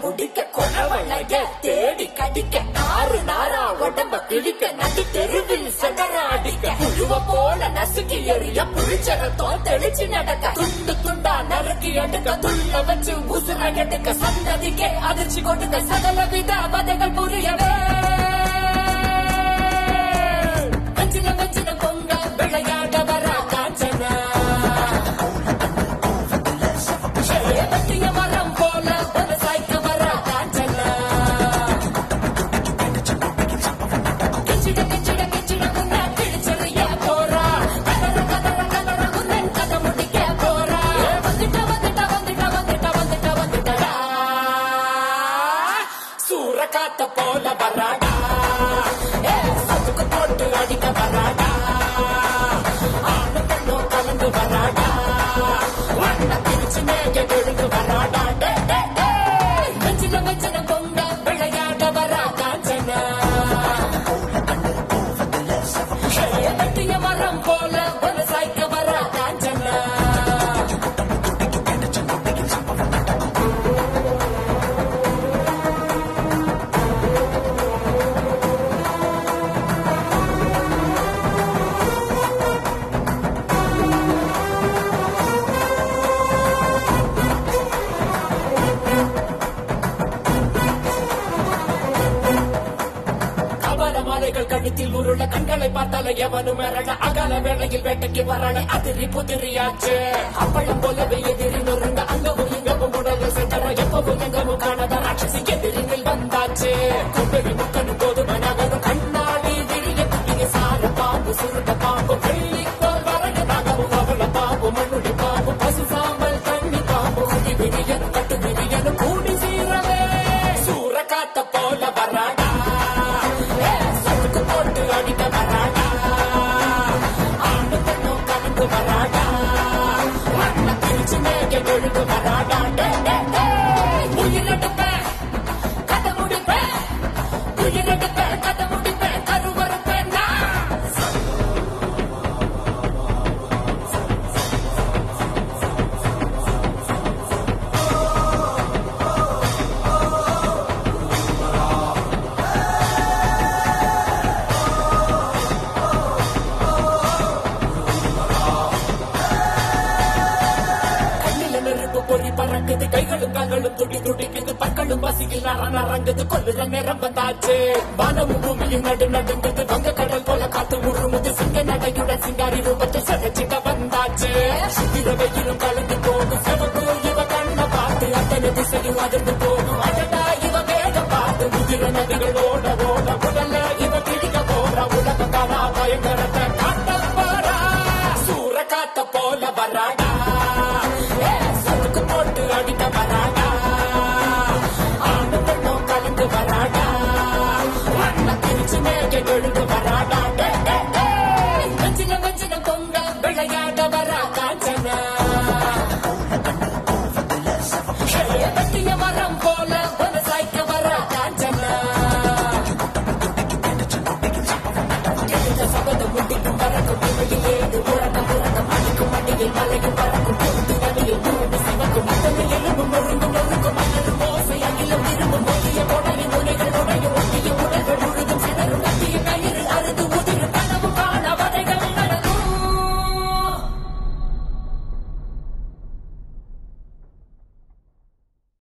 குடிக்க குணவளைய தேடி கடிக்க நாறு நாரா உடம்ப கிழிக்க நடு தெருவில் செதற அடிக்க புழுவ போல நசுக்கி எறிய புளிச்சரத்தோம் தெளிச்சு நடக்க துண்டு துண்டா நறுக்கி எடுக்க துள்ள வச்சு உசுர எடுக்க சந்ததிக்கே அதிர்ச்சி கொடுக்க சகல வித வதைகள் புரியவே வஞ்சின வஞ்சின பொங்க விளையாட வர காஞ்சனா வெட்டிய மரம் போல ஒரு சாய்க்க வர காஞ்சனா கிச்சிட கிச்சிட கிச்சிட முன்ன கிழிச்செறிய போறா கதற கதற கதற முன்னன் கதை முடிக்க போறா வந்துட்ட வந்துட்ட வந்துட்ட வந்துட்ட வந்துட்ட வந்துட்டடா சூற காத்த போல வராடா ஏ சத்துக்கு போட்டு அடிக்க வராடா ஆணு பெண்ணும் கலந்து வராடா வண்ண பிரிச்சு மேக விழுந்து வராடா டே, டே, டே. வெஞ்சின வெஞ்சின பொங்க விளையாட வரா காஞ்சனா ஏ, வெட்டிய மரம் போல ஒரு சாய்க்க வரா காஞ்சனா கபால மாலைகள் கழுத்தில் உருள கண்களை பார்த்தால எவனும் மிரள அகால வேளையில் வேட்டைக்கு வரல அதிரி புதிரியாச்சு அப்பளம் போலவே எதிரி நொறுங்க அங்கவும் இங்கவும் உடல சென்ற எப்பவும் எங்கவும் காணாத ராட்சசி எதிரில் வந்தாச்சு கும்பெரி முக்கனும் போது மனவரும் கண்ணாடி விழிய குட்டிய சார பாம்பு சுருட்ட பாம்பு வெள்ளிக்கோள் வரடு நாகவும் அவள பாம்பு மண்ணுடி பாம்பு பசு சாம்பல் தண்ணி பாம்பு குடி விரியன் கட்டு விரியன் கூடி சீரவே சூற காத்த போல வராடா ஏ, சத்துக்கு போட்டு அடிக்க வராடா ஆண்டு பெண்ணும் கலந்து வராடா வண்ண பிரிச்சு மேக விழுந்து வராடா டே, டே, டே. உயிரெடுப்பேன் கதை முடிப்பேன் உயிரெடுப்பேன் கதை முடிப்பேன் கருவறுப்பேன் நான் கண்ணில நெருப்பு பொறி பறக்குது கைகளும் கால்களும் துடி துடிக்குது பற்களும் பசியில் நர நரங்குது கொல்லுற நேரம் வந்தாச்சு வானமும் பூமியும் நடு நடுங்குது வங்க கடல் போல காத்து முழுமுது சிங்க நடையுடன் சிங்காரி ரூபத்தை சதைச்சிட்ட வந்தாச்சு சித்திர வெயிலும் கலந்து போகும் சிவப்பு இவ கண்ண பார்த்து அத்தனை திசையும் அதிர்ந்து போ